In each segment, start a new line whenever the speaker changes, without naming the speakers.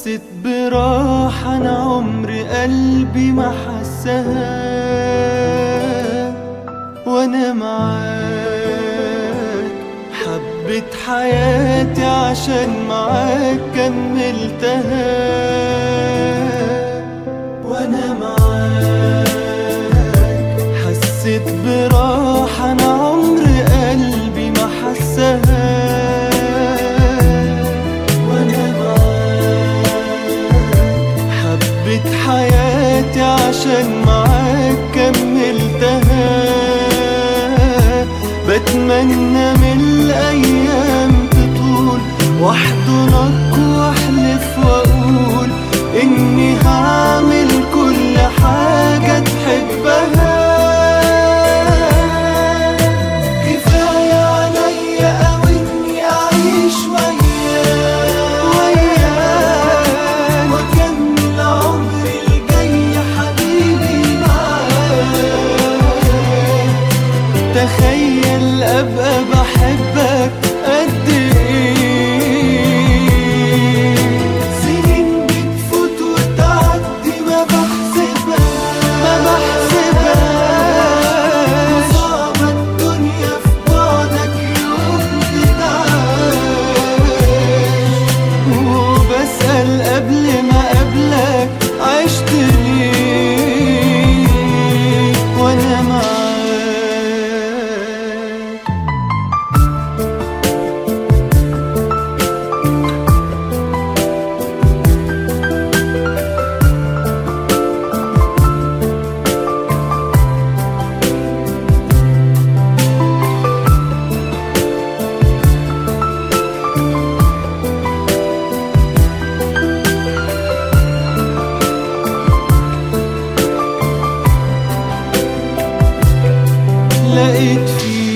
حسيت براحة أنا عمر قلبي ما حسها وأنا معاك حبيت حياتي عشان معاك كملتها وأنا معاك حسيت براحة أنا عمر قلبي ما حسها وأنا معاك حبيت حياتي عشان معاك كملتها بتمنى من الأيام تطول واحضنك واحلف واقول إني هعمل كل حاجة تحبها كفاية عليا أوي إني أعيش وياك وياك وأكمل عمري الجاي حبيبي معاك تخيل ابقى بحبك قد ايه سنين بتفوت وتعدي ما بحسبهاش ما بحسبهاش وصعبة الدنيا في بعدك يوم تتعاش وبسأل قبل ما قبلك عشت ليه وانا معاك لقيت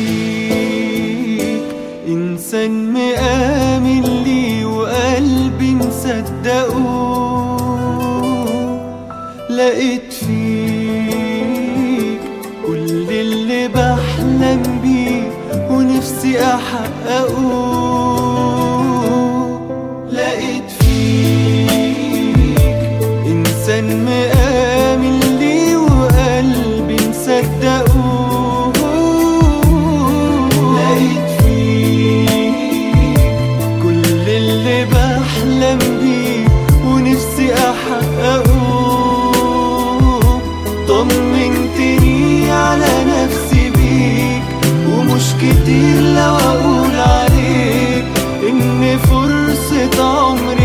فيك إنسان مآمن لي وقلبي مصدقه لقيت فيك كل اللي بحلم بيه ونفسي أحققه لقيت فيك إنسان مآمن لي وقلبي مصدقه لقيت فيك كل اللي بحلم بيه ونفسي أحققه طمنتني على نفسي بيك ومش كتير لو أقول عليك إن فرصة عمري